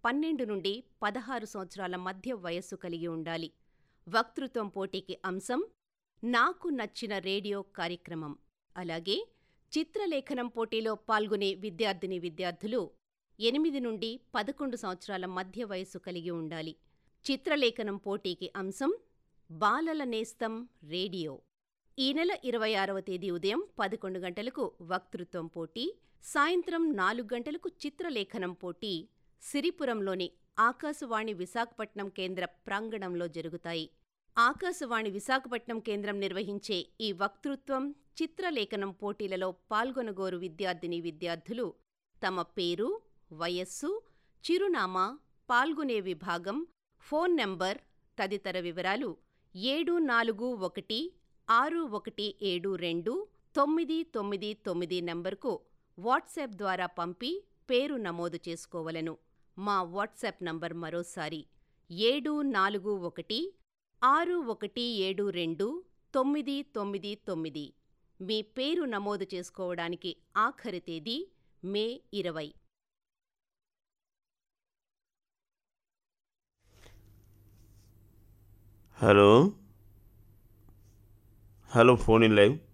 పన్నెండు నుండి పదహారు సంవత్సరాల మధ్య వయస్సు కలిగి ఉండాలి వక్తృత్వం పోటీకి అంశం నాకు నచ్చిన రేడియో కార్యక్రమం అలాగే చిత్రలేఖనం పోటీలో పాల్గొనే విద్యార్థిని విద్యార్థులు ఎనిమిది నుండి పదకొండు సంవత్సరాల మధ్య వయస్సు కలిగి ఉండాలి చిత్రలేఖనం పోటీకి అంశం బాలల నేస్తం రేడియో ఈ నెల ఇరవై ఆరవ తేదీ ఉదయం పదకొండు గంటలకు వక్తృత్వం పోటీ సాయంత్రం నాలుగు గంటలకు చిత్రలేఖనం పోటీ సిరిపురంలోని ఆకాశవాణి విశాఖపట్నం కేంద్ర ప్రాంగణంలో జరుగుతాయి ఆకాశవాణి విశాఖపట్నం కేంద్రం నిర్వహించే ఈ వక్తృత్వం చిత్రలేఖనం పోటీలలో పాల్గొనగోరు విద్యార్థిని విద్యార్థులు తమ పేరు వయస్సు చిరునామా పాల్గొనే విభాగం ఫోన్ నంబర్ తదితర వివరాలు ఏడు నాలుగు ఒకటి ఆరు ఒకటి ఏడు రెండు తొమ్మిది తొమ్మిది తొమ్మిది నంబర్కు వాట్సాప్ ద్వారా పంపి పేరు నమోదు చేసుకోవలను మా వాట్సాప్ నంబర్ మరోసారి ఏడు నాలుగు ఒకటి ఆరు ఒకటి ఏడు రెండు తొమ్మిది తొమ్మిది తొమ్మిది మీ పేరు నమోదు చేసుకోవడానికి ఆఖరి తేదీ మే ఇరవై hello hello phone in live